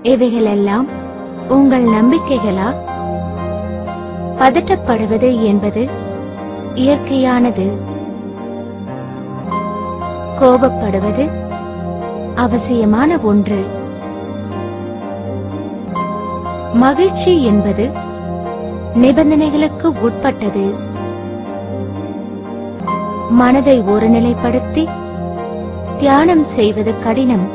இவைகளெல்லாம் உங்கள் நம்பிக்கைகளா பதட்டப்படுவது என்பது இயற்கையானது கோபப்படுவது அவசியமான ஒன்று மகிழ்ச்சி என்பது நிபந்தனைகளுக்கு உட்பட்டது மனதை ஒருநிலைப்படுத்தி தியானம் செய்வது கடினம்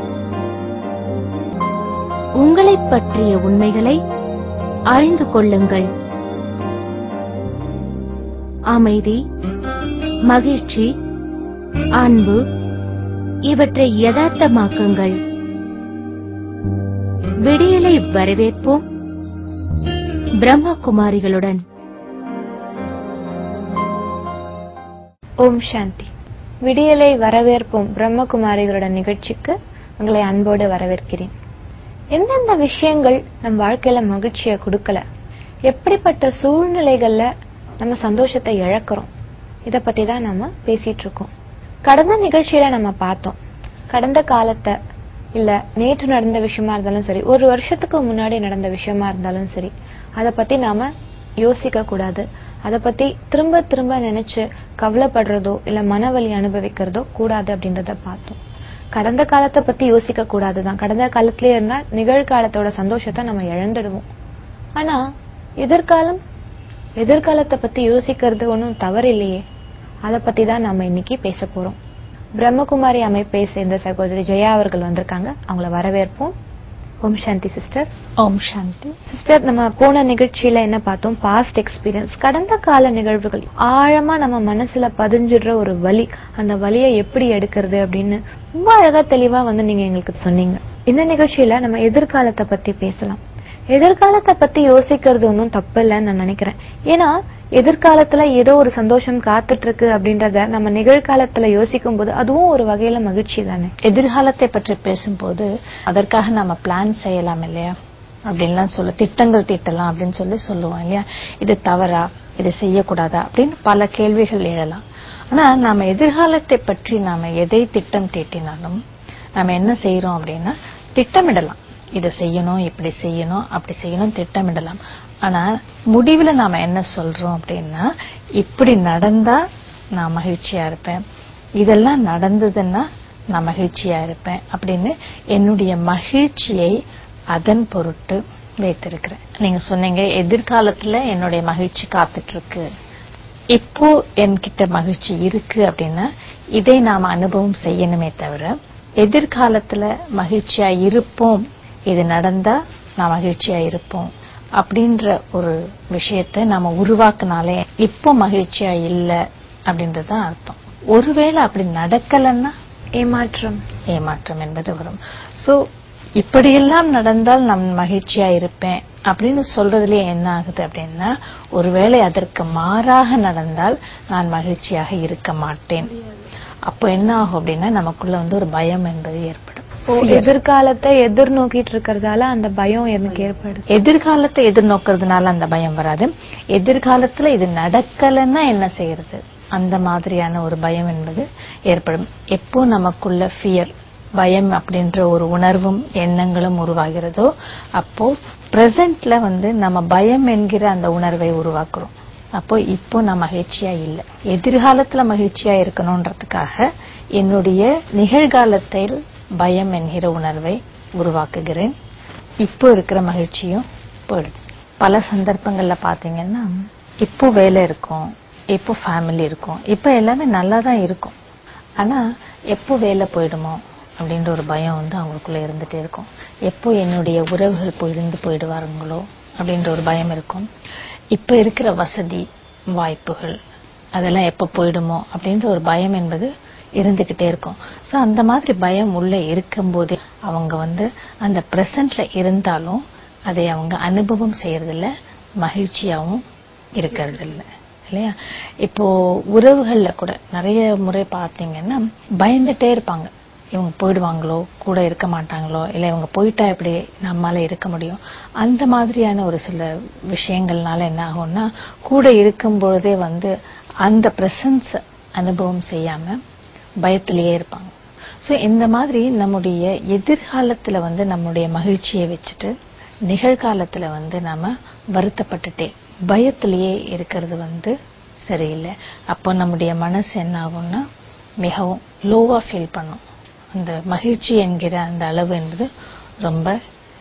உங்களைப் பற்றிய உண்மைகளை அறிந்து கொள்ளுங்கள் அமைதி மகிழ்ச்சி அன்பு இவற்றை யதார்த்தமாக்குங்கள் விடியலை வரவேற்போம் பிரம்மகுமாரிகளுடன் ஓம் சாந்தி விடியலை வரவேற்போம் பிரம்மகுமாரிகளுடன் நிகழ்ச்சிக்கு உங்களை அன்போடு வரவேற்கிறேன் எந்தெந்த விஷயங்கள் நம் வாழ்க்கையில மகிழ்ச்சியை கொடுக்கல எப்படிப்பட்ட சூழ்நிலைகள்ல நம்ம சந்தோஷத்தை இழக்கிறோம் இத பத்தி தான் நம்ம பேசிட்டு இருக்கோம் கடந்த நிகழ்ச்சியில நம்ம பார்த்தோம் கடந்த காலத்தை இல்ல நேற்று நடந்த விஷயமா இருந்தாலும் சரி ஒரு வருஷத்துக்கு முன்னாடி நடந்த விஷயமா இருந்தாலும் சரி அத பத்தி நாம யோசிக்க கூடாது அத பத்தி திரும்ப திரும்ப நினைச்சு கவலைப்படுறதோ இல்ல மனவலி அனுபவிக்கிறதோ கூடாது அப்படின்றத பார்த்தோம் கடந்த காலத்தை பத்தி யோசிக்க கூடாதுதான் கடந்த காலத்திலே இருந்தா நிகழ்காலத்தோட சந்தோஷத்தை நம்ம இழந்துடுவோம் ஆனா எதிர்காலம் எதிர்காலத்தை பத்தி யோசிக்கிறது ஒன்றும் தவறு இல்லையே அதை பத்தி தான் நாம இன்னைக்கு பேச போறோம் பிரம்மகுமாரி அமைப்பை சேர்ந்த சகோதரி ஜெயா அவர்கள் வந்திருக்காங்க அவங்கள வரவேற்போம் ஓம் சாந்தி சிஸ்டர் ஓம் சாந்தி சிஸ்டர் நம்ம போன நிகழ்ச்சியில என்ன பார்த்தோம் பாஸ்ட் எக்ஸ்பீரியன்ஸ் கடந்த கால நிகழ்வுகள் ஆழமா நம்ம மனசுல பதிஞ்சிடுற ஒரு வலி அந்த வலியை எப்படி எடுக்கிறது அப்படின்னு ரொம்ப அழகா தெளிவா வந்து நீங்க எங்களுக்கு சொன்னீங்க இந்த நிகழ்ச்சியில நம்ம எதிர்காலத்தை பத்தி பேசலாம் எதிர்காலத்தை பத்தி யோசிக்கிறது ஒன்றும் தப்பு இல்லைன்னு நான் நினைக்கிறேன் ஏன்னா எதிர்காலத்துல ஏதோ ஒரு சந்தோஷம் காத்துட்டு இருக்கு அப்படின்றத நம்ம நிகழ்காலத்துல யோசிக்கும் போது அதுவும் ஒரு வகையில மகிழ்ச்சி தானே எதிர்காலத்தை பற்றி பேசும்போது அதற்காக நாம பிளான் செய்யலாம் இல்லையா அப்படின்லாம் சொல்ல திட்டங்கள் தீட்டலாம் அப்படின்னு சொல்லி சொல்லுவோம் இல்லையா இது தவறா இது செய்யக்கூடாதா அப்படின்னு பல கேள்விகள் எழலாம் ஆனா நாம எதிர்காலத்தை பற்றி நாம எதை திட்டம் தீட்டினாலும் நாம என்ன செய்யறோம் அப்படின்னா திட்டமிடலாம் இதை செய்யணும் இப்படி செய்யணும் அப்படி செய்யணும் திட்டமிடலாம் ஆனா முடிவுல நாம என்ன சொல்றோம் அப்படின்னா இப்படி நடந்தா நான் மகிழ்ச்சியா இருப்பேன் இதெல்லாம் நடந்ததுன்னா நான் மகிழ்ச்சியா இருப்பேன் அப்படின்னு என்னுடைய மகிழ்ச்சியை அதன் பொருட்டு வைத்திருக்கிறேன் நீங்க சொன்னீங்க எதிர்காலத்துல என்னுடைய மகிழ்ச்சி காத்துட்டு இருக்கு இப்போ என்கிட்ட மகிழ்ச்சி இருக்கு அப்படின்னா இதை நாம அனுபவம் செய்யணுமே தவிர எதிர்காலத்துல மகிழ்ச்சியா இருப்போம் இது நடந்தா நான் மகிழ்ச்சியா இருப்போம் அப்படின்ற ஒரு விஷயத்தை நாம உருவாக்குனாலே இப்போ மகிழ்ச்சியா இல்ல அப்படின்றது தான் அர்த்தம் ஒருவேளை அப்படி நடக்கலன்னா ஏமாற்றம் ஏமாற்றம் என்பது வரும் சோ இப்படியெல்லாம் நடந்தால் நான் மகிழ்ச்சியா இருப்பேன் அப்படின்னு சொல்றதுலயே என்ன ஆகுது அப்படின்னா ஒருவேளை அதற்கு மாறாக நடந்தால் நான் மகிழ்ச்சியாக இருக்க மாட்டேன் அப்போ என்ன ஆகும் அப்படின்னா நமக்குள்ள வந்து ஒரு பயம் என்பது ஏற்படும் ஓ, எதிர்காலத்தை எதிர்நோக்கிட்டு இருக்கிறதால அந்த பயம் எனக்கு ஏற்படுது எதிர்காலத்தை எதிர்நோக்கிறதுனால அந்த பயம் வராது எதிர்காலத்துல இது நடக்கலைன்னா என்ன செய்யறது அந்த மாதிரியான ஒரு பயம் என்பது ஏற்படும் எப்போ நமக்குள்ள ஃபியர் பயம் அப்படின்ற ஒரு உணர்வும் எண்ணங்களும் உருவாகிறதோ அப்போ பிரசன்ட்ல வந்து நம்ம பயம் என்கிற அந்த உணர்வை உருவாக்குறோம் அப்போ இப்போ நான் மகிழ்ச்சியா இல்லை எதிர்காலத்துல மகிழ்ச்சியா இருக்கணும்ன்றதுக்காக என்னுடைய நிகழ்காலத்தில் பயம் என்கிற உணர்வை உருவாக்குகிறேன் இப்போ இருக்கிற மகிழ்ச்சியும் போயிடுது பல சந்தர்ப்பங்கள்ல பாத்தீங்கன்னா இப்போ வேலை இருக்கும் இப்போ ஃபேமிலி இருக்கும் இப்போ எல்லாமே நல்லா தான் இருக்கும் ஆனா எப்போ வேலை போயிடுமோ அப்படின்ற ஒரு பயம் வந்து அவங்களுக்குள்ள இருந்துட்டே இருக்கும் எப்போ என்னுடைய உறவுகள் போயிருந்து போயிடுவாருங்களோ அப்படின்ற ஒரு பயம் இருக்கும் இப்ப இருக்கிற வசதி வாய்ப்புகள் அதெல்லாம் எப்ப போயிடுமோ அப்படின்ற ஒரு பயம் என்பது இருந்துகிட்டே இருக்கும் சோ அந்த மாதிரி பயம் உள்ள இருக்கும்போதே அவங்க வந்து அந்த பிரசன்ட்ல இருந்தாலும் அதை அவங்க அனுபவம் செய்யறதில்ல மகிழ்ச்சியாவும் இருக்கிறது இல்ல இல்லையா இப்போ உறவுகள்ல கூட நிறைய முறை பார்த்தீங்கன்னா பயந்துட்டே இருப்பாங்க இவங்க போயிடுவாங்களோ கூட இருக்க மாட்டாங்களோ இல்ல இவங்க போயிட்டா எப்படி நம்மால இருக்க முடியும் அந்த மாதிரியான ஒரு சில விஷயங்கள்னால என்ன ஆகும்னா கூட இருக்கும் பொழுதே வந்து அந்த பிரசன்ஸ் அனுபவம் செய்யாம பயத்திலேயே இருப்பாங்க சோ இந்த மாதிரி நம்முடைய எதிர்காலத்துல வந்து நம்முடைய மகிழ்ச்சியை வச்சுட்டு நிகழ்காலத்துல வந்து நாம வருத்தப்பட்டுட்டே பயத்திலேயே இருக்கிறது வந்து சரியில்லை அப்போ நம்முடைய மனசு என்ன ஆகும்னா மிகவும் லோவா ஃபீல் பண்ணும் அந்த மகிழ்ச்சி என்கிற அந்த அளவு என்பது ரொம்ப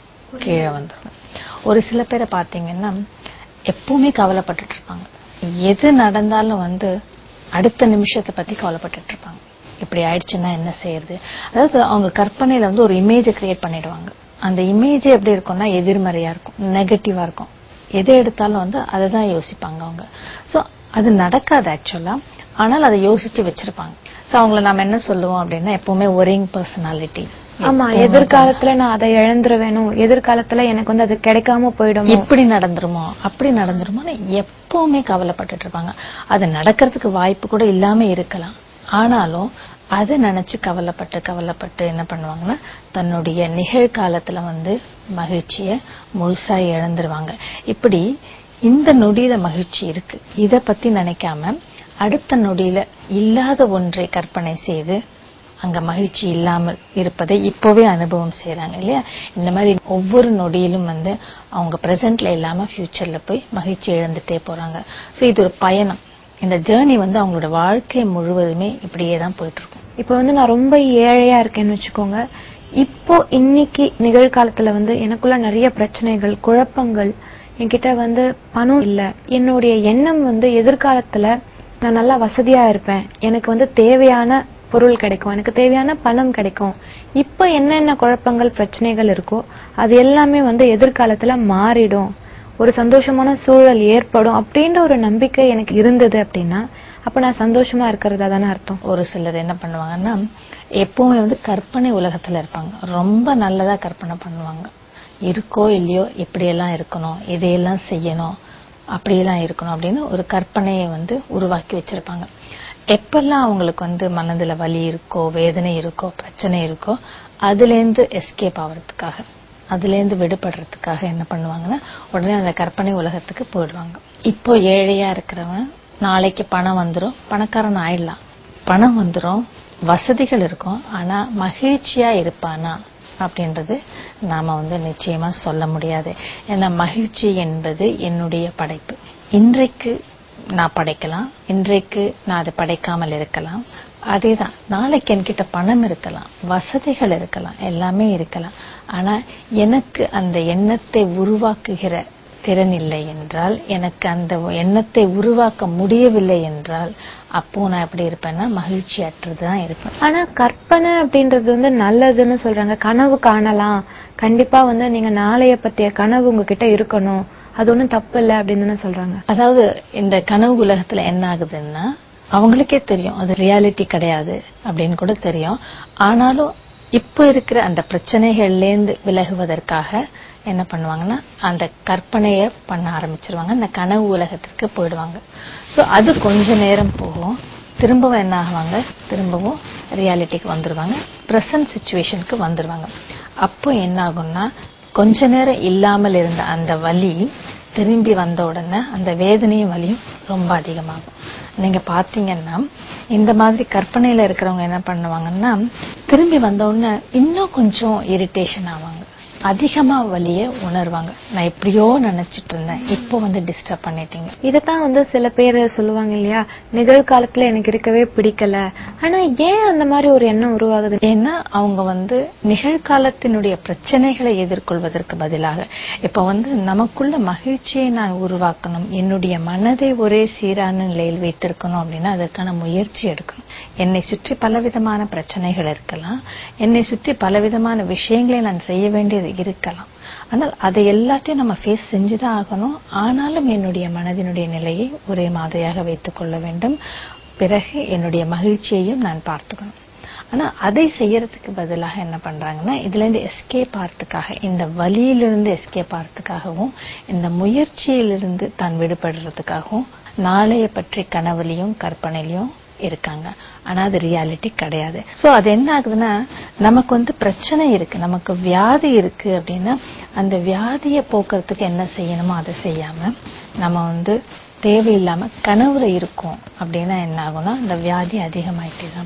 கீழே வந்துடும் ஒரு சில பேரை பார்த்தீங்கன்னா எப்பவுமே கவலைப்பட்டுட்டு இருப்பாங்க எது நடந்தாலும் வந்து அடுத்த நிமிஷத்தை பத்தி கவலைப்பட்டுட்டு இருப்பாங்க இப்படி ஆயிடுச்சுன்னா என்ன செய்யறது அதாவது அவங்க கற்பனையில வந்து ஒரு இமேஜை கிரியேட் பண்ணிடுவாங்க அந்த இமேஜ் எப்படி இருக்கும்னா எதிர்மறையா இருக்கும் நெகட்டிவா இருக்கும் எதை எடுத்தாலும் வந்து அதை தான் யோசிப்பாங்க அவங்க சோ அது நடக்காது ஆக்சுவலா ஆனால் அதை யோசிச்சு வச்சிருப்பாங்க சோ அவங்கள நாம என்ன சொல்லுவோம் அப்படின்னா எப்பவுமே ஒரிங் பர்சனாலிட்டி ஆமா எதிர்காலத்துல நான் அதை இழந்துருவேணும் எதிர்காலத்துல எனக்கு வந்து அது கிடைக்காம போயிடும் இப்படி நடந்துருமோ அப்படி நடந்துருமோன்னு எப்பவுமே கவலைப்பட்டுட்டு இருப்பாங்க அது நடக்கிறதுக்கு வாய்ப்பு கூட இல்லாம இருக்கலாம் ஆனாலும் அதை நினைச்சு கவலைப்பட்டு கவலைப்பட்டு என்ன பண்ணுவாங்கன்னா தன்னுடைய நிகழ்காலத்துல வந்து மகிழ்ச்சிய முழுசா இழந்துருவாங்க இப்படி இந்த நொடியில மகிழ்ச்சி இருக்கு இத பத்தி நினைக்காம அடுத்த நொடியில இல்லாத ஒன்றை கற்பனை செய்து அங்க மகிழ்ச்சி இல்லாமல் இருப்பதை இப்போவே அனுபவம் செய்றாங்க இல்லையா இந்த மாதிரி ஒவ்வொரு நொடியிலும் வந்து அவங்க பிரசன்ட்ல இல்லாம ஃபியூச்சர்ல போய் மகிழ்ச்சி இழந்துட்டே போறாங்க சோ இது ஒரு பயணம் இந்த ஜேர்னி வந்து அவங்களோட வாழ்க்கை முழுவதுமே இப்படியே தான் போயிட்டு இருக்கும் இப்போ வந்து நான் ரொம்ப ஏழையா இருக்கேன்னு வச்சுக்கோங்க இப்போ இன்னைக்கு நிகழ்காலத்துல வந்து எனக்குள்ள நிறைய பிரச்சனைகள் குழப்பங்கள் என்கிட்ட வந்து பணம் இல்ல என்னுடைய எண்ணம் வந்து எதிர்காலத்துல நான் நல்லா வசதியா இருப்பேன் எனக்கு வந்து தேவையான பொருள் கிடைக்கும் எனக்கு தேவையான பணம் கிடைக்கும் இப்ப என்னென்ன குழப்பங்கள் பிரச்சனைகள் இருக்கோ அது எல்லாமே வந்து எதிர்காலத்துல மாறிடும் ஒரு சந்தோஷமான சூழல் ஏற்படும் அப்படின்ற ஒரு நம்பிக்கை எனக்கு இருந்தது அப்படின்னா அப்ப நான் சந்தோஷமா இருக்கிறதா தானே அர்த்தம் ஒரு சிலர் என்ன பண்ணுவாங்கன்னா எப்பவுமே வந்து கற்பனை உலகத்துல இருப்பாங்க ரொம்ப நல்லதா கற்பனை பண்ணுவாங்க இருக்கோ இல்லையோ இப்படியெல்லாம் இருக்கணும் இதையெல்லாம் செய்யணும் அப்படியெல்லாம் இருக்கணும் அப்படின்னு ஒரு கற்பனையை வந்து உருவாக்கி வச்சிருப்பாங்க எப்பெல்லாம் அவங்களுக்கு வந்து மனதுல வலி இருக்கோ வேதனை இருக்கோ பிரச்சனை இருக்கோ அதுலேருந்து எஸ்கேப் ஆகிறதுக்காக அதுலேருந்து விடுபடுறதுக்காக என்ன பண்ணுவாங்கன்னா உடனே அந்த கற்பனை உலகத்துக்கு போயிடுவாங்க இப்போ ஏழையா இருக்கிறவன் நாளைக்கு பணம் வந்துரும் பணக்காரன் ஆயிடலாம் பணம் வந்துரும் வசதிகள் இருக்கும் ஆனா மகிழ்ச்சியா இருப்பானா அப்படின்றது நாம வந்து நிச்சயமா சொல்ல முடியாது ஏன்னா மகிழ்ச்சி என்பது என்னுடைய படைப்பு இன்றைக்கு நான் படைக்கலாம் இன்றைக்கு நான் அதை படைக்காமல் இருக்கலாம் அதேதான் நாளைக்கு என்கிட்ட பணம் இருக்கலாம் வசதிகள் இருக்கலாம் எல்லாமே இருக்கலாம் ஆனா எனக்கு அந்த எண்ணத்தை உருவாக்குகிற திறன் இல்லை என்றால் எனக்கு அந்த எண்ணத்தை உருவாக்க முடியவில்லை என்றால் அப்போ நான் எப்படி இருப்பேன்னா மகிழ்ச்சி அற்றுதான் இருப்பேன் ஆனா கற்பனை அப்படின்றது வந்து நல்லதுன்னு சொல்றாங்க கனவு காணலாம் கண்டிப்பா வந்து நீங்க நாளைய பத்திய கனவு உங்ககிட்ட இருக்கணும் அது ஒண்ணும் தப்பு இல்ல அப்படின்னு தானே சொல்றாங்க அதாவது இந்த கனவு உலகத்துல என்ன ஆகுதுன்னா அவங்களுக்கே தெரியும் அது ரியாலிட்டி கிடையாது அப்படின்னு கூட தெரியும் ஆனாலும் இப்ப இருக்கிற அந்த பிரச்சனைகள்லேருந்து விலகுவதற்காக என்ன பண்ணுவாங்கன்னா அந்த கற்பனைய பண்ண ஆரம்பிச்சிருவாங்க அந்த கனவு உலகத்திற்கு போயிடுவாங்க சோ அது கொஞ்ச நேரம் போகும் திரும்பவும் என்ன ஆகுவாங்க திரும்பவும் ரியாலிட்டிக்கு வந்துருவாங்க பிரசன்ட் சுச்சுவேஷனுக்கு வந்துருவாங்க அப்போ என்ன ஆகும்னா கொஞ்ச நேரம் இல்லாமல் இருந்த அந்த வலி திரும்பி வந்த உடனே அந்த வேதனையும் வலியும் ரொம்ப அதிகமாகும் நீங்க பாத்தீங்கன்னா இந்த மாதிரி கற்பனையில இருக்கிறவங்க என்ன பண்ணுவாங்கன்னா திரும்பி வந்த உடனே இன்னும் கொஞ்சம் இரிட்டேஷன் ஆவாங்க அதிகமா வலிய உணர்வாங்க நான் எப்படியோ நினைச்சிட்டு இருந்தேன் இப்போ வந்து டிஸ்டர்ப் பண்ணிட்டீங்க இதத்தான் வந்து சில பேர் சொல்லுவாங்க இல்லையா நிகழ்காலத்துல எனக்கு இருக்கவே பிடிக்கல ஆனா ஏன் அந்த மாதிரி ஒரு எண்ணம் உருவாகுது ஏன்னா அவங்க வந்து நிகழ்காலத்தினுடைய பிரச்சனைகளை எதிர்கொள்வதற்கு பதிலாக இப்ப வந்து நமக்குள்ள மகிழ்ச்சியை நான் உருவாக்கணும் என்னுடைய மனதை ஒரே சீரான நிலையில் வைத்திருக்கணும் அப்படின்னா அதற்கான முயற்சி எடுக்கணும் என்னை சுற்றி பலவிதமான பிரச்சனைகள் இருக்கலாம் என்னை சுற்றி பலவிதமான விஷயங்களை நான் செய்ய வேண்டியது இருக்கலாம் ஆனால் அதை எல்லாத்தையும் நம்ம ஃபேஸ் செஞ்சுதான் ஆகணும் ஆனாலும் என்னுடைய மனதினுடைய நிலையை ஒரே மாதிரியாக வைத்துக் கொள்ள வேண்டும் பிறகு என்னுடைய மகிழ்ச்சியையும் நான் பார்த்துக்கணும் ஆனா அதை செய்யறதுக்கு பதிலாக என்ன பண்றாங்கன்னா இதுல இருந்து எஸ்கேப் ஆகிறதுக்காக இந்த வலியிலிருந்து எஸ்கேப் ஆகிறதுக்காகவும் இந்த முயற்சியிலிருந்து தான் விடுபடுறதுக்காகவும் நாளைய பற்றி கனவுலையும் கற்பனையிலையும் இருக்காங்க ஆனா அது ரியாலிட்டி கிடையாது சோ அது என்ன ஆகுதுன்னா நமக்கு வந்து பிரச்சனை இருக்கு நமக்கு வியாதி இருக்கு அப்படின்னா அந்த வியாதியை போக்குறதுக்கு என்ன செய்யணுமோ அதை செய்யாம நம்ம வந்து தேவையில்லாம கனவுல இருக்கோம் அப்படின்னா என்ன ஆகும்னா அந்த வியாதி அதிகமாயிட்டே தான் போகும்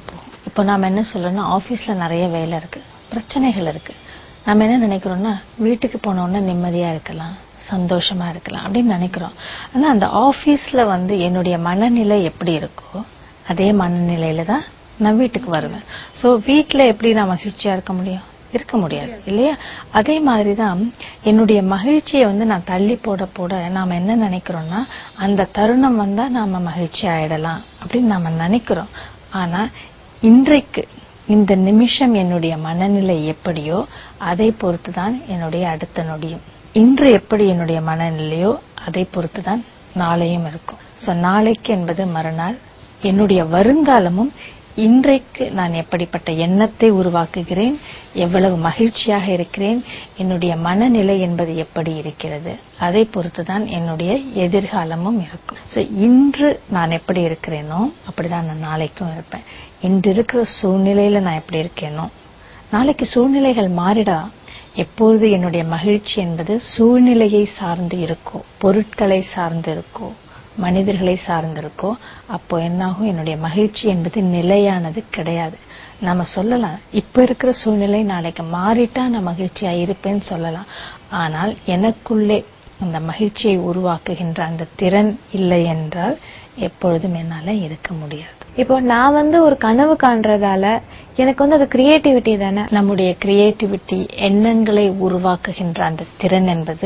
இப்போ நாம என்ன சொல்லணும்னா ஆபீஸ்ல நிறைய வேலை இருக்கு பிரச்சனைகள் இருக்கு நம்ம என்ன நினைக்கிறோம்னா வீட்டுக்கு போன உடனே நிம்மதியா இருக்கலாம் சந்தோஷமா இருக்கலாம் அப்படின்னு நினைக்கிறோம் ஆனா அந்த ஆபீஸ்ல வந்து என்னுடைய மனநிலை எப்படி இருக்கோ அதே மனநிலையில தான் நான் வீட்டுக்கு வருவேன் சோ வீட்ல எப்படி நான் மகிழ்ச்சியா இருக்க முடியும் இருக்க முடியாது இல்லையா அதே மாதிரிதான் என்னுடைய மகிழ்ச்சியை வந்து நான் தள்ளி போட போட நாம என்ன நினைக்கிறோம்னா அந்த தருணம் வந்தா நாம மகிழ்ச்சி ஆயிடலாம் அப்படின்னு நாம நினைக்கிறோம் ஆனா இன்றைக்கு இந்த நிமிஷம் என்னுடைய மனநிலை எப்படியோ அதை பொறுத்துதான் என்னுடைய அடுத்த நொடியும் இன்று எப்படி என்னுடைய மனநிலையோ அதை பொறுத்துதான் நாளையும் இருக்கும் சோ நாளைக்கு என்பது மறுநாள் என்னுடைய வருங்காலமும் இன்றைக்கு நான் எப்படிப்பட்ட எண்ணத்தை உருவாக்குகிறேன் எவ்வளவு மகிழ்ச்சியாக இருக்கிறேன் என்னுடைய மனநிலை என்பது எப்படி இருக்கிறது அதை பொறுத்துதான் என்னுடைய எதிர்காலமும் இருக்கும் சோ இன்று நான் எப்படி இருக்கிறேனோ அப்படிதான் நான் நாளைக்கும் இருப்பேன் இன்று இருக்கிற சூழ்நிலையில நான் எப்படி இருக்கேனோ நாளைக்கு சூழ்நிலைகள் மாறிடலாம் எப்பொழுது என்னுடைய மகிழ்ச்சி என்பது சூழ்நிலையை சார்ந்து இருக்கோ பொருட்களை சார்ந்து இருக்கோ மனிதர்களை சார்ந்திருக்கோ அப்போ என்னாகும் என்னுடைய மகிழ்ச்சி என்பது நிலையானது கிடையாது நாம சொல்லலாம் இப்ப இருக்கிற சூழ்நிலை நாளைக்கு மாறிட்டா நான் மகிழ்ச்சியா இருப்பேன்னு சொல்லலாம் ஆனால் எனக்குள்ளே அந்த மகிழ்ச்சியை உருவாக்குகின்ற அந்த திறன் இல்லை என்றால் எப்பொழுதும் என்னால இருக்க முடியாது இப்போ நான் வந்து ஒரு கனவு காண்றதால எனக்கு வந்து அது கிரியேட்டிவிட்டி தானே நம்முடைய கிரியேட்டிவிட்டி எண்ணங்களை உருவாக்குகின்ற அந்த திறன் என்பது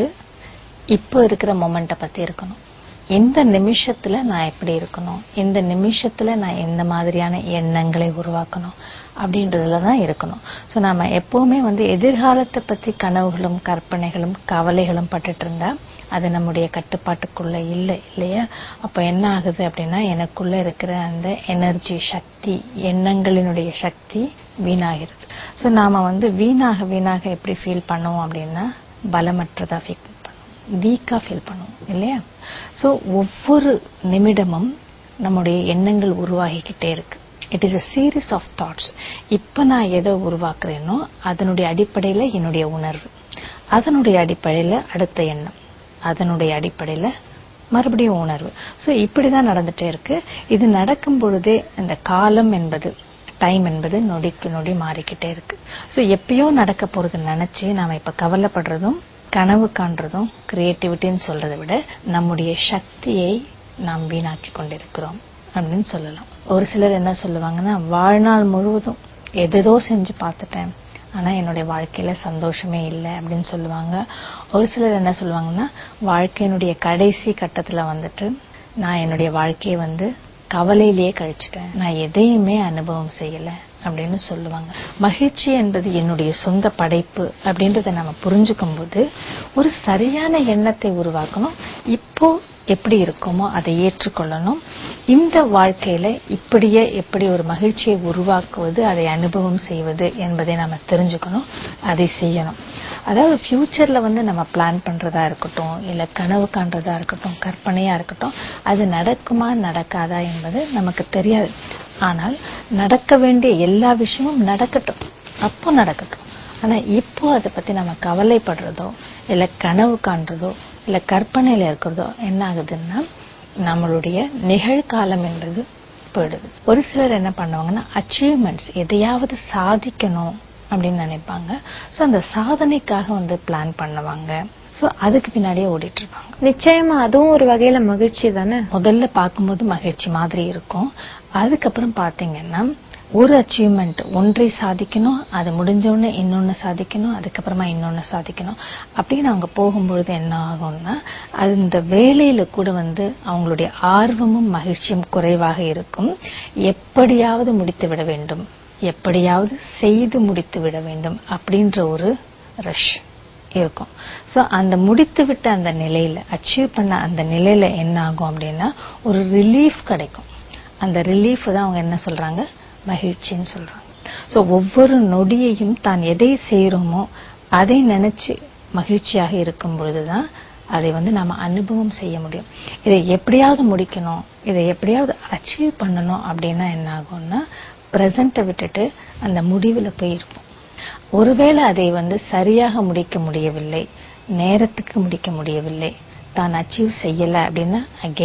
இப்போ இருக்கிற மொமெண்ட்டை பத்தி இருக்கணும் இந்த நிமிஷத்துல நான் எப்படி இருக்கணும் இந்த நிமிஷத்துல நான் எந்த மாதிரியான எண்ணங்களை உருவாக்கணும் அப்படின்றதுல தான் இருக்கணும் சோ நாம எப்பவுமே வந்து எதிர்காலத்தை பத்தி கனவுகளும் கற்பனைகளும் கவலைகளும் பட்டுட்டு இருந்தா அது நம்முடைய கட்டுப்பாட்டுக்குள்ள இல்லை இல்லையா அப்ப என்ன ஆகுது அப்படின்னா எனக்குள்ள இருக்கிற அந்த எனர்ஜி சக்தி எண்ணங்களினுடைய சக்தி வீணாகிறது சோ நாம வந்து வீணாக வீணாக எப்படி ஃபீல் பண்ணுவோம் அப்படின்னா பலமற்றதா ஃபீல் பண்ணுவோம் வீக்கா ஃபீல் பண்ணுவோம் இல்லையா சோ ஒவ்வொரு நிமிடமும் நம்முடைய எண்ணங்கள் உருவாகிக்கிட்டே இருக்கு it is a series of thoughts இப்ப நான் எதை உருவாக்குறேனோ அதனுடைய அடிப்படையில என்னுடைய உணர்வு அதனுடைய அடிப்படையில அடுத்த எண்ணம் அதனுடைய அடிப்படையில மறுபடியும் உணர்வு சோ இப்படிதான் நடந்துட்டே இருக்கு இது நடக்கும் பொழுதே அந்த காலம் என்பது டைம் என்பது நொடிக்கு நொடி மாறிக்கிட்டே இருக்கு சோ எப்பயோ நடக்க போறது நினைச்சு நாம இப்ப கவலைப்படுறதும் கனவு காண்றதும் கிரியேட்டிவிட்டின்னு சொல்றதை விட நம்முடைய சக்தியை நாம் வீணாக்கி கொண்டிருக்கிறோம் அப்படின்னு சொல்லலாம் ஒரு சிலர் என்ன சொல்லுவாங்கன்னா வாழ்நாள் முழுவதும் எதேதோ செஞ்சு பார்த்துட்டேன் ஆனா என்னுடைய வாழ்க்கையில சந்தோஷமே இல்லை அப்படின்னு சொல்லுவாங்க ஒரு சிலர் என்ன சொல்லுவாங்கன்னா வாழ்க்கையினுடைய கடைசி கட்டத்துல வந்துட்டு நான் என்னுடைய வாழ்க்கையை வந்து கவலையிலேயே கழிச்சிட்டேன் நான் எதையுமே அனுபவம் செய்யல அப்படின்னு சொல்லுவாங்க மகிழ்ச்சி என்பது என்னுடைய சொந்த படைப்பு அப்படின்றத நம்ம புரிஞ்சுக்கும் போது ஒரு சரியான எண்ணத்தை உருவாக்கணும் இப்போ எப்படி இருக்குமோ அதை ஏற்றுக்கொள்ளணும் இந்த வாழ்க்கையில இப்படியே எப்படி ஒரு மகிழ்ச்சியை உருவாக்குவது அதை அனுபவம் செய்வது என்பதை நம்ம தெரிஞ்சுக்கணும் அதை செய்யணும் அதாவது ஃபியூச்சர்ல வந்து நம்ம பிளான் பண்றதா இருக்கட்டும் இல்ல கனவு காண்றதா இருக்கட்டும் கற்பனையா இருக்கட்டும் அது நடக்குமா நடக்காதா என்பது நமக்கு தெரியாது ஆனால் நடக்க வேண்டிய எல்லா விஷயமும் நடக்கட்டும் அப்போ நடக்கட்டும் ஆனா இப்போ அதை பத்தி நம்ம கவலைப்படுறதோ இல்ல கனவு காண்றதோ இல்ல கற்பனையில இருக்கிறதோ என்ன ஆகுதுன்னா நம்மளுடைய நிகழ்காலம் என்றது போயிடுது ஒரு சிலர் என்ன பண்ணுவாங்கன்னா அச்சீவ்மெண்ட்ஸ் எதையாவது சாதிக்கணும் அப்படின்னு நினைப்பாங்க சோ அந்த சாதனைக்காக வந்து பிளான் பண்ணுவாங்க சோ அதுக்கு பின்னாடியே ஓடிட்டு இருப்பாங்க நிச்சயமா அதுவும் ஒரு வகையில மகிழ்ச்சி தானே முதல்ல பார்க்கும்போது மகிழ்ச்சி மாதிரி இருக்கும் அதுக்கப்புறம் பாத்தீங்கன்னா ஒரு அச்சீவ்மெண்ட் ஒன்றை சாதிக்கணும் அது முடிஞ்ச உடனே இன்னொன்னு சாதிக்கணும் அதுக்கப்புறமா இன்னொன்னு சாதிக்கணும் அப்படின்னு அவங்க போகும்பொழுது என்ன ஆகும்னா அது இந்த வேலையில கூட வந்து அவங்களுடைய ஆர்வமும் மகிழ்ச்சியும் குறைவாக இருக்கும் எப்படியாவது முடித்து விட வேண்டும் எப்படியாவது செய்து முடித்து விட வேண்டும் அப்படின்ற ஒரு ரஷ் இருக்கும் சோ அந்த முடித்து விட்ட அந்த நிலையில அச்சீவ் பண்ண அந்த நிலையில என்ன ஆகும் அப்படின்னா ஒரு ரிலீஃப் கிடைக்கும் அந்த ரிலீஃப் தான் அவங்க என்ன சொல்றாங்க மகிழ்ச்சின்னு சொல்றாங்க சோ ஒவ்வொரு நொடியையும் தான் எதை செய்யறோமோ அதை நினைச்சு மகிழ்ச்சியாக இருக்கும் பொழுதுதான் அதை வந்து நாம அனுபவம் செய்ய முடியும் இதை எப்படியாவது முடிக்கணும் இதை எப்படியாவது அச்சீவ் பண்ணணும் அப்படின்னா என்ன ஆகும்னா பிரசன்ட்டை விட்டுட்டு அந்த முடிவுல போய் இருப்போம் ஒருவேளை அதை வந்து சரியாக முடிக்க முடியவில்லை நேரத்துக்கு முடிக்க முடியவில்லை தான் அச்சீவ் செய்யல அப்படின்னா அகெயின்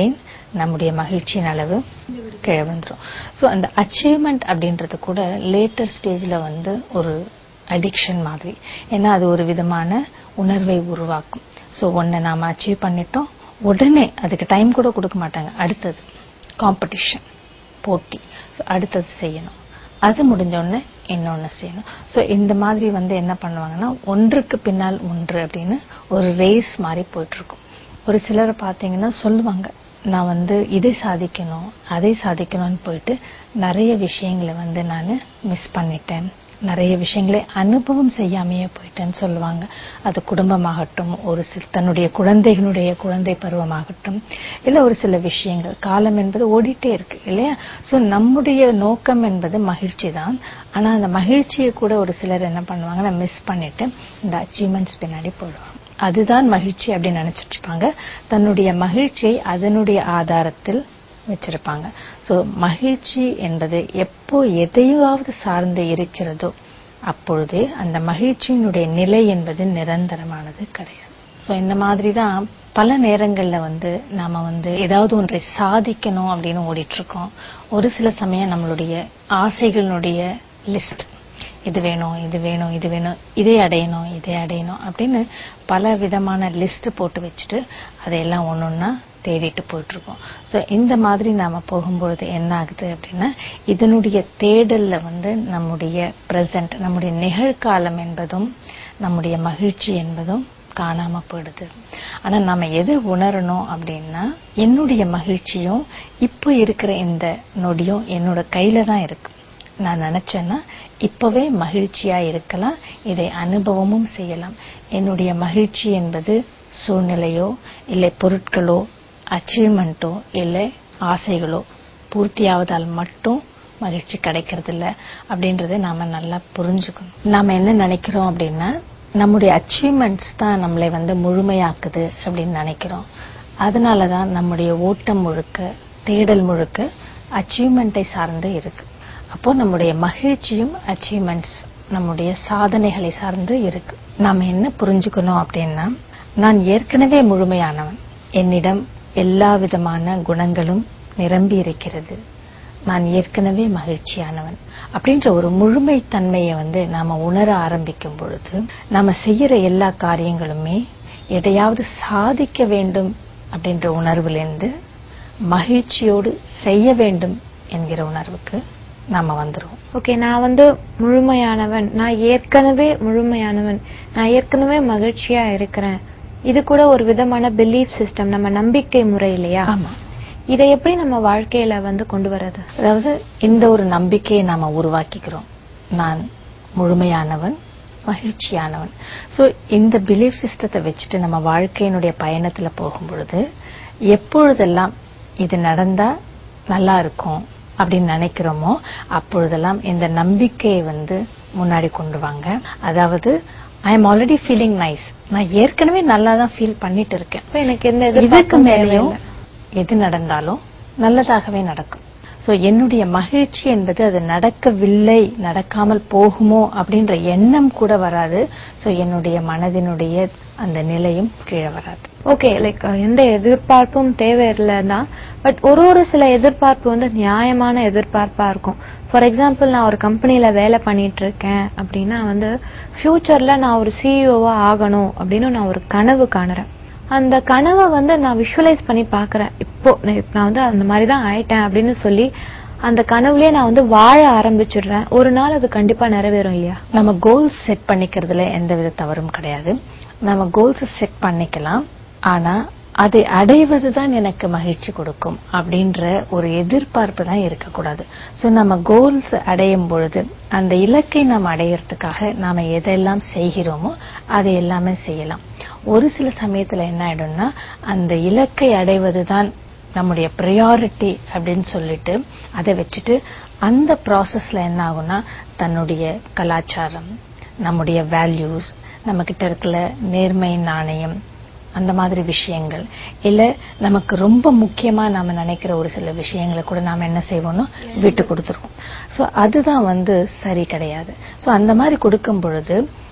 நம்முடைய மகிழ்ச்சியின் அளவு கீழே வந்துரும் ஸோ அந்த அச்சீவ்மெண்ட் அப்படின்றது கூட லேட்டர் ஸ்டேஜ்ல வந்து ஒரு அடிக்ஷன் மாதிரி ஏன்னா அது ஒரு விதமான உணர்வை உருவாக்கும் ஸோ ஒன்றை நாம அச்சீவ் பண்ணிட்டோம் உடனே அதுக்கு டைம் கூட கொடுக்க மாட்டாங்க அடுத்தது காம்படிஷன் போட்டி ஸோ அடுத்தது செய்யணும் அது முடிஞ்ச உடனே இன்னொன்னு செய்யணும் ஸோ இந்த மாதிரி வந்து என்ன பண்ணுவாங்கன்னா ஒன்றுக்கு பின்னால் ஒன்று அப்படின்னு ஒரு ரேஸ் மாதிரி போயிட்டு இருக்கும் ஒரு சிலரை பார்த்தீங்கன்னா சொல்லுவாங்க நான் வந்து இதை சாதிக்கணும் அதை சாதிக்கணும்னு போயிட்டு நிறைய விஷயங்களை வந்து நான் மிஸ் பண்ணிட்டேன் நிறைய விஷயங்களை அனுபவம் செய்யாமையே போயிட்டேன்னு சொல்லுவாங்க அது குடும்பமாகட்டும் ஒரு சில தன்னுடைய குழந்தைகளுடைய குழந்தை பருவமாகட்டும் இல்ல ஒரு சில விஷயங்கள் காலம் என்பது ஓடிட்டே இருக்கு இல்லையா சோ நம்முடைய நோக்கம் என்பது மகிழ்ச்சி தான் ஆனா அந்த மகிழ்ச்சியை கூட ஒரு சிலர் என்ன பண்ணுவாங்கன்னா மிஸ் பண்ணிட்டு இந்த அச்சீவ்மெண்ட்ஸ் பின்னாடி போயிடுவாங்க அதுதான் மகிழ்ச்சி அப்படின்னு நினைச்சிட்டு இருப்பாங்க தன்னுடைய மகிழ்ச்சியை அதனுடைய ஆதாரத்தில் வச்சிருப்பாங்க சோ மகிழ்ச்சி என்பது எப்போ எதையாவது சார்ந்து இருக்கிறதோ அப்பொழுதே அந்த மகிழ்ச்சியினுடைய நிலை என்பது நிரந்தரமானது கிடையாது சோ இந்த மாதிரி தான் பல நேரங்கள்ல வந்து நாம வந்து ஏதாவது ஒன்றை சாதிக்கணும் அப்படின்னு ஓடிட்டு இருக்கோம் ஒரு சில சமயம் நம்மளுடைய ஆசைகளினுடைய லிஸ்ட் இது வேணும் இது வேணும் இது வேணும் இதை அடையணும் இதை அடையணும் அப்படின்னு பல விதமான லிஸ்ட் போட்டு வச்சுட்டு அதையெல்லாம் ஒன்னொன்னா தேடிட்டு போயிட்டு இருக்கோம் ஸோ இந்த மாதிரி நாம போகும்பொழுது என்ன ஆகுது அப்படின்னா இதனுடைய தேடல்ல வந்து நம்முடைய பிரசன்ட் நம்முடைய நிகழ்காலம் என்பதும் நம்முடைய மகிழ்ச்சி என்பதும் காணாம போயிடுது ஆனா நாம எதை உணரணும் அப்படின்னா என்னுடைய மகிழ்ச்சியும் இப்போ இருக்கிற இந்த நொடியும் என்னோட கையில தான் இருக்கு நான் நினைச்சேன்னா இப்பவே மகிழ்ச்சியா இருக்கலாம் இதை அனுபவமும் செய்யலாம் என்னுடைய மகிழ்ச்சி என்பது சூழ்நிலையோ இல்லை பொருட்களோ அச்சீவ்மெண்ட்டோ இல்லை ஆசைகளோ பூர்த்தியாவதால் மட்டும் மகிழ்ச்சி கிடைக்கிறது இல்ல அப்படின்றத நாம நல்லா புரிஞ்சுக்கணும் நாம என்ன நினைக்கிறோம் அப்படின்னா நம்முடைய அச்சீவ்மெண்ட்ஸ் தான் நம்மளை வந்து முழுமையாக்குது அப்படின்னு நினைக்கிறோம் அதனாலதான் நம்முடைய ஓட்டம் முழுக்க தேடல் முழுக்க அச்சீவ்மெண்ட்டை சார்ந்து இருக்கு அப்போ நம்முடைய மகிழ்ச்சியும் அச்சீவ்மெண்ட்ஸ் நம்முடைய சாதனைகளை சார்ந்து இருக்கு நாம என்ன புரிஞ்சுக்கணும் அப்படின்னா நான் ஏற்கனவே முழுமையானவன் என்னிடம் எல்லா விதமான குணங்களும் நிரம்பி இருக்கிறது நான் ஏற்கனவே மகிழ்ச்சியானவன் அப்படின்ற ஒரு முழுமை தன்மையை வந்து நாம உணர ஆரம்பிக்கும் பொழுது நாம செய்யற எல்லா காரியங்களுமே எதையாவது சாதிக்க வேண்டும் அப்படின்ற உணர்விலிருந்து மகிழ்ச்சியோடு செய்ய வேண்டும் என்கிற உணர்வுக்கு நாம வந்துருவோம் ஓகே நான் வந்து முழுமையானவன் நான் ஏற்கனவே முழுமையானவன் நான் ஏற்கனவே மகிழ்ச்சியா இருக்கிறேன் இது கூட ஒரு விதமான பிலீஃப் சிஸ்டம் நம்ம நம்பிக்கை முறை இல்லையா ஆமா இதை எப்படி நம்ம வாழ்க்கையில வந்து கொண்டு வர்றது அதாவது இந்த ஒரு நம்பிக்கையை நாம உருவாக்கிக்கிறோம் நான் முழுமையானவன் மகிழ்ச்சியானவன் சோ இந்த பிலீஃப் சிஸ்டத்தை வச்சுட்டு நம்ம வாழ்க்கையினுடைய பயணத்துல போகும் பொழுது எப்பொழுதெல்லாம் இது நடந்தா நல்லா இருக்கும் அப்படின்னு நினைக்கிறோமோ அப்பொழுதெல்லாம் இந்த நம்பிக்கையை வந்து முன்னாடி கொண்டு வாங்க அதாவது I am already feeling nice நான் ஏற்கனவே நல்லா தான் ஃபீல் பண்ணிட்டு இருக்கேன் இப்ப எனக்கு எந்த இதுக்கு எதிர்பார்ப்பும் மேலேயும் தேவையில்லை. எது நடந்தாலும் நல்லதாகவே நடக்கும் சோ என்னுடைய மகிழ்ச்சி என்பது அது நடக்கவில்லை நடக்காமல் போகுமோ அப்படின்ற எண்ணம் கூட வராது சோ என்னுடைய மனதினுடைய அந்த நிலையும் கீழே வராது ஓகே லைக் எந்த எதிர்பார்ப்பும் தேவையில்லைன்னா பட் ஒரு ஒரு சில எதிர்பார்ப்பு வந்து நியாயமான எதிர்பார்ப்பா இருக்கும் ஃபார் எக்ஸாம்பிள் நான் ஒரு கம்பெனில வேலை பண்ணிட்டு இருக்கேன் அப்படின்னா வந்து ஃபியூச்சர்ல நான் ஒரு சிஇஓவா ஆகணும் அப்படின்னு நான் ஒரு கனவு காணுறேன் அந்த கனவை வந்து நான் விஷுவலைஸ் பண்ணி பாக்குறேன் இப்போ நான் நான் வந்து அந்த மாதிரி தான் ஆயிட்டேன் அப்படின்னு சொல்லி அந்த கனவுலயே நான் வந்து வாழ ஆரம்பிச்சிடுறேன் ஒரு நாள் அது கண்டிப்பா நிறைவேறும் இல்லையா நம்ம கோல்ஸ் செட் பண்ணிக்கிறதுல எந்த வித தவறும் கிடையாது நம்ம கோல்ஸ் செட் பண்ணிக்கலாம் ஆனா அதை அடைவதுதான் எனக்கு மகிழ்ச்சி கொடுக்கும் அப்படின்ற ஒரு எதிர்பார்ப்பு தான் இருக்கக்கூடாது சோ நம்ம கோல்ஸ் அடையும் பொழுது அந்த இலக்கை நாம் அடையறதுக்காக நாம எதெல்லாம் செய்கிறோமோ அதை எல்லாமே செய்யலாம் ஒரு சில சமயத்துல என்ன ஆயிடும்னா அந்த இலக்கை அடைவதுதான் நம்முடைய ப்ரையாரிட்டி அப்படின்னு சொல்லிட்டு அதை வச்சுட்டு அந்த ப்ராசஸ்ல என்ன ஆகும்னா தன்னுடைய கலாச்சாரம் நம்முடைய வேல்யூஸ் நம்ம கிட்ட இருக்கிற நேர்மை நாணயம் அந்த மாதிரி விஷயங்கள் இல்ல நமக்கு ரொம்ப முக்கியமா நாம நினைக்கிற ஒரு சில விஷயங்களை கூட நாம என்ன செய்வோம்னா விட்டு கொடுத்துருவோம் சோ அதுதான் வந்து சரி கிடையாது சோ அந்த மாதிரி கொடுக்கும் பொழுது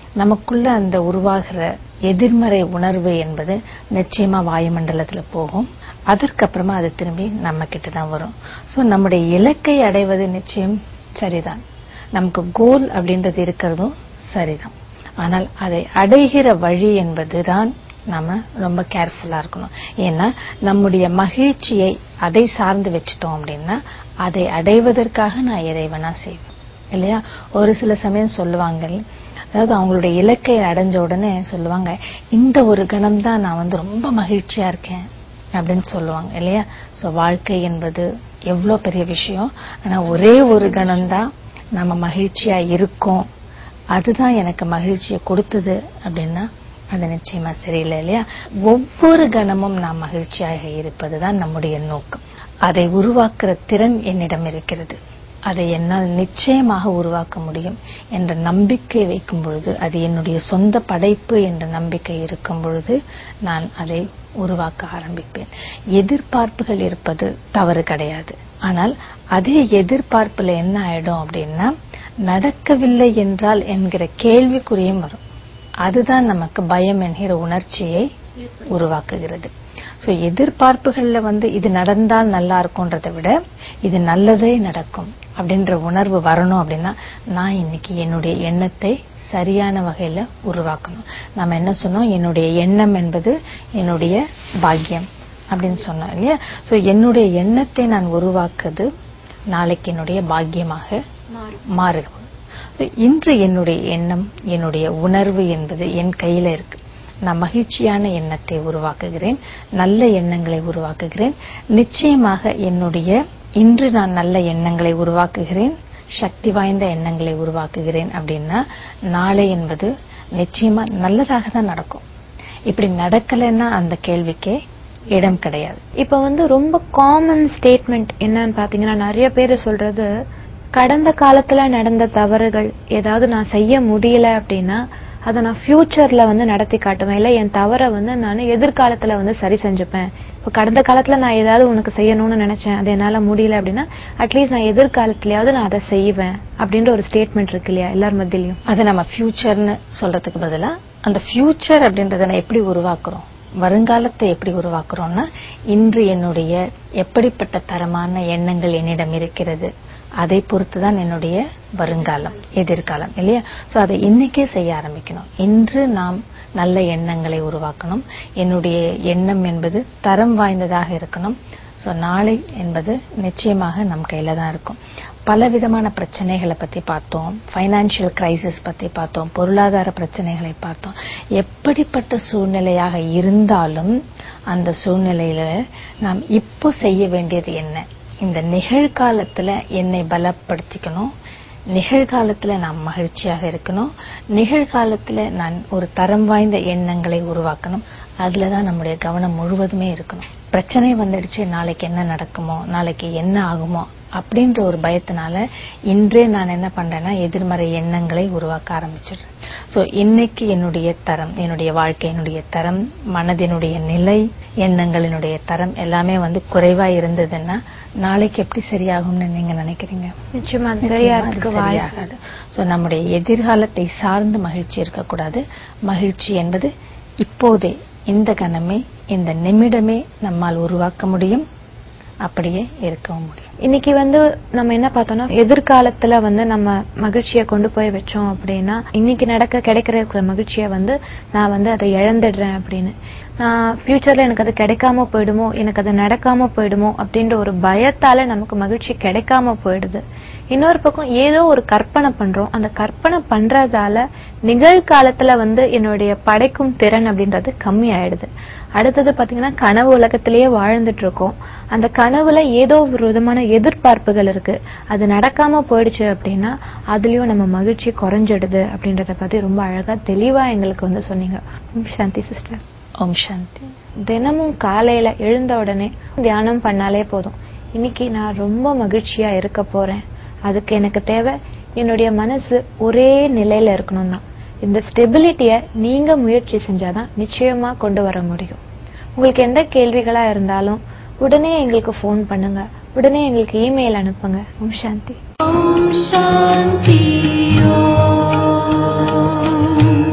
நமக்குள்ள அந்த உருவாகிற எதிர்மறை உணர்வு என்பது நிச்சயமா வாயுமண்டலத்துல போகும் அதற்கப்புறமா அது திரும்பி நம்ம கிட்ட தான் வரும் சோ நம்முடைய இலக்கை அடைவது நிச்சயம் சரிதான் நமக்கு கோல் அப்படின்றது இருக்கிறதும் சரிதான் ஆனால் அதை அடைகிற வழி என்பதுதான் நாம ரொம்ப கேர்ஃபுல்லா இருக்கணும் ஏன்னா நம்முடைய மகிழ்ச்சியை அதை சார்ந்து வச்சுட்டோம் அப்படின்னா அதை அடைவதற்காக நான் எதை வேணா செய்வேன் இல்லையா ஒரு சில சமயம் சொல்லுவாங்க அதாவது அவங்களுடைய இலக்கை அடைஞ்ச உடனே சொல்லுவாங்க இந்த ஒரு கணம் தான் நான் வந்து ரொம்ப மகிழ்ச்சியா இருக்கேன் அப்படின்னு சொல்லுவாங்க இல்லையா சோ வாழ்க்கை என்பது எவ்வளவு பெரிய விஷயம் ஆனா ஒரே ஒரு கணம் தான் நம்ம மகிழ்ச்சியா இருக்கோம் அதுதான் எனக்கு மகிழ்ச்சியை கொடுத்தது அப்படின்னா அது நிச்சயமா சரியில்லை இல்லையா ஒவ்வொரு கணமும் நாம் மகிழ்ச்சியாக இருப்பதுதான் நம்முடைய நோக்கம் அதை உருவாக்குற திறன் என்னிடம் இருக்கிறது அதை என்னால் நிச்சயமாக உருவாக்க முடியும் என்ற நம்பிக்கை வைக்கும் பொழுது அது என்னுடைய சொந்த படைப்பு என்ற நம்பிக்கை இருக்கும் பொழுது நான் அதை உருவாக்க ஆரம்பிப்பேன் எதிர்பார்ப்புகள் இருப்பது தவறு கிடையாது ஆனால் அதே எதிர்பார்ப்புல என்ன ஆயிடும் அப்படின்னா நடக்கவில்லை என்றால் என்கிற கேள்விக்குறியும் வரும் அதுதான் நமக்கு பயம் என்கிற உணர்ச்சியை உருவாக்குகிறது சோ எதிர்பார்ப்புகள்ல வந்து இது நடந்தால் நல்லா இருக்கும்ன்றதை விட இது நல்லதே நடக்கும் அப்படின்ற உணர்வு வரணும் அப்படின்னா நான் இன்னைக்கு என்னுடைய எண்ணத்தை சரியான வகையில உருவாக்கணும் நாம என்ன சொன்னோம் என்னுடைய எண்ணம் என்பது என்னுடைய பாக்கியம் அப்படின்னு சொன்னோம் இல்லையா சோ என்னுடைய எண்ணத்தை நான் உருவாக்குறது நாளைக்கு என்னுடைய பாக்கியமாக மாறும் இன்று என்னுடைய எண்ணம் என்னுடைய உணர்வு என்பது என் கையில இருக்கு நான் மகிழ்ச்சியான எண்ணத்தை உருவாக்குகிறேன் நல்ல எண்ணங்களை உருவாக்குகிறேன் நிச்சயமாக என்னுடைய இன்று நான் நல்ல எண்ணங்களை உருவாக்குகிறேன் சக்தி வாய்ந்த எண்ணங்களை உருவாக்குகிறேன் அப்படின்னா நாளை என்பது நிச்சயமா நல்லதாக தான் நடக்கும் இப்படி நடக்கலைன்னா அந்த கேள்விக்கே இடம் கிடையாது இப்ப வந்து ரொம்ப காமன் ஸ்டேட்மெண்ட் என்னன்னு பாத்தீங்கன்னா நிறைய பேர் சொல்றது கடந்த காலத்துல நடந்த தவறுகள் ஏதாவது நான் செய்ய முடியல அப்படின்னா அதை நான் ஃபியூச்சர்ல வந்து நடத்தி காட்டுவேன் இல்ல என் தவறை வந்து நான் எதிர்காலத்துல வந்து சரி செஞ்சுப்பேன் இப்ப கடந்த காலத்துல நான் ஏதாவது உனக்கு செய்யணும்னு நினைச்சேன் அது என்னால முடியல அப்படின்னா அட்லீஸ்ட் நான் எதிர்காலத்திலயாவது நான் அதை செய்வேன் அப்படின்ற ஒரு ஸ்டேட்மெண்ட் இருக்கு இல்லையா எல்லார் மத்தியிலயும் அது நம்ம ஃபியூச்சர்னு சொல்றதுக்கு பதிலா அந்த ஃபியூச்சர் அப்படின்றத நான் எப்படி உருவாக்குறோம் வருங்காலத்தை எப்படி உருவாக்குறோம்னா இன்று என்னுடைய எப்படிப்பட்ட தரமான எண்ணங்கள் என்னிடம் இருக்கிறது அதை பொறுத்துதான் என்னுடைய வருங்காலம் எதிர்காலம் இல்லையா சோ அதை இன்னைக்கே செய்ய ஆரம்பிக்கணும் இன்று நாம் நல்ல எண்ணங்களை உருவாக்கணும் என்னுடைய எண்ணம் என்பது தரம் வாய்ந்ததாக இருக்கணும் சோ நாளை என்பது நிச்சயமாக நம் கையில தான் இருக்கும் பல விதமான பிரச்சனைகளை பத்தி பார்த்தோம் ஃபைனான்சியல் கிரைசிஸ் பத்தி பார்த்தோம் பொருளாதார பிரச்சனைகளை பார்த்தோம் எப்படிப்பட்ட சூழ்நிலையாக இருந்தாலும் அந்த சூழ்நிலையில நாம் இப்போ செய்ய வேண்டியது என்ன இந்த நிகழ்காலத்துல என்னை பலப்படுத்திக்கணும் நிகழ்காலத்துல நான் மகிழ்ச்சியாக இருக்கணும் நிகழ்காலத்துல நான் ஒரு தரம் வாய்ந்த எண்ணங்களை உருவாக்கணும் அதுலதான் நம்முடைய கவனம் முழுவதுமே இருக்கணும் பிரச்சனை வந்துடுச்சு நாளைக்கு என்ன நடக்குமோ நாளைக்கு என்ன ஆகுமோ அப்படின்ற ஒரு பயத்தினால இன்றே நான் என்ன பண்றேன்னா எதிர்மறை எண்ணங்களை உருவாக்க ஆரம்பிச்சிடுறேன் சோ இன்னைக்கு என்னுடைய தரம் என்னுடைய வாழ்க்கையினுடைய தரம் மனதினுடைய நிலை எண்ணங்களினுடைய தரம் எல்லாமே வந்து குறைவா இருந்ததுன்னா நாளைக்கு எப்படி சரியாகும்னு நீங்க நினைக்கிறீங்க நிச்சயமா அது நிச்சயமா அது சரியாகிறதுக்கு வாய்ப்பு சரியாகாது சோ நம்முடைய எதிர்காலத்தை சார்ந்து மகிழ்ச்சி இருக்கக்கூடாது மகிழ்ச்சி என்பது இப்போதே இந்த கணமே இந்த நிமிடமே நம்மால் உருவாக்க முடியும் அப்படியே இருக்கவும் முடியும் இன்னைக்கு வந்து நம்ம என்ன பார்த்தோம்னா எதிர்காலத்துல வந்து நம்ம மகிழ்ச்சியை கொண்டு போய் வச்சோம் அப்படின்னா இன்னைக்கு நடக்க கிடைக்கிற இருக்கிற மகிழ்ச்சியை வந்து நான் வந்து அதை இழந்துடுறேன் அப்படின்னு நான் ஃபியூச்சர்ல எனக்கு அது கிடைக்காம போயிடுமோ எனக்கு அது நடக்காம போயிடுமோ அப்படின்ற ஒரு பயத்தால நமக்கு மகிழ்ச்சி கிடைக்காம போயிடுது இன்னொரு பக்கம் ஏதோ ஒரு கற்பனை பண்றோம் அந்த கற்பனை பண்றதால நிகழ்காலத்துல வந்து என்னுடைய படைக்கும் திறன் அப்படின்றது கம்மி ஆயிடுது அடுத்தது பாத்தீங்கன்னா கனவு உலகத்திலேயே வாழ்ந்துட்டு இருக்கோம் அந்த கனவுல ஏதோ ஒரு விதமான எதிர்பார்ப்புகள் இருக்கு அது நடக்காம போயிடுச்சு அப்படின்னா அதுலயும் நம்ம மகிழ்ச்சி குறைஞ்சிடுது அப்படின்றத பத்தி ரொம்ப அழகா தெளிவா எங்களுக்கு வந்து சொன்னீங்க ஓம் சாந்தி சிஸ்டர் ஓம் சாந்தி தினமும் காலையில எழுந்த உடனே தியானம் பண்ணாலே போதும் இன்னைக்கு நான் ரொம்ப மகிழ்ச்சியா இருக்க போறேன் அதுக்கு எனக்கு தேவை என்னுடைய மனசு ஒரே நிலையில இருக்கணும் தான் இந்த ஸ்டெபிலிட்டிய நீங்க முயற்சி செஞ்சாதான் நிச்சயமா கொண்டு வர முடியும் உங்களுக்கு எந்த கேள்விகளா இருந்தாலும் உடனே எங்களுக்கு ஃபோன் பண்ணுங்க உடனே எங்களுக்கு இமெயில் அனுப்புங்க ஓம் சாந்தி Om Shanti Om.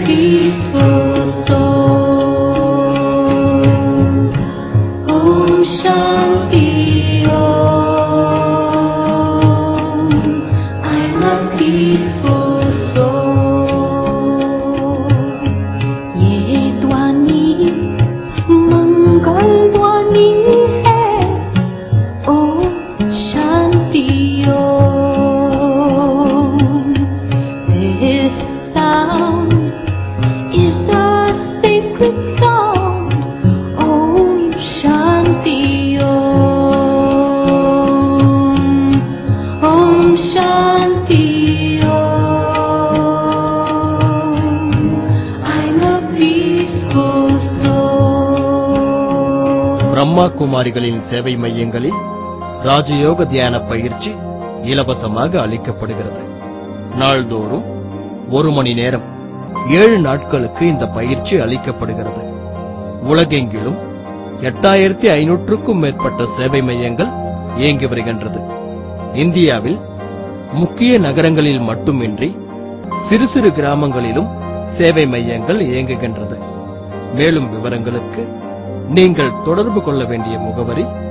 peaceful soul. Om Shanti Om. I'm a peaceful soul. ये ध्वनि मंगल ध्वनि है ओम शांति ओम This sound is a sacred sound Om Shanti Om Om Shanti Om I'm a peaceful soul Brahma குமாரிகளின் சேவை மையங்களில் ராஜயோக தியான பயிற்சி இலவசமாக அளிக்கப்படுகிறது நாள்தோறும் ஒரு மணி நேரம் ஏழு நாட்களுக்கு இந்த பயிற்சி அளிக்கப்படுகிறது உலகெங்கிலும் எட்டாயிரத்தி ஐநூற்றுக்கும் மேற்பட்ட சேவை மையங்கள் இயங்கி வருகின்றது இந்தியாவில் முக்கிய நகரங்களில் மட்டுமின்றி சிறு சிறு கிராமங்களிலும் சேவை மையங்கள் இயங்குகின்றது மேலும் விவரங்களுக்கு நீங்கள் தொடர்பு கொள்ள வேண்டிய முகவரி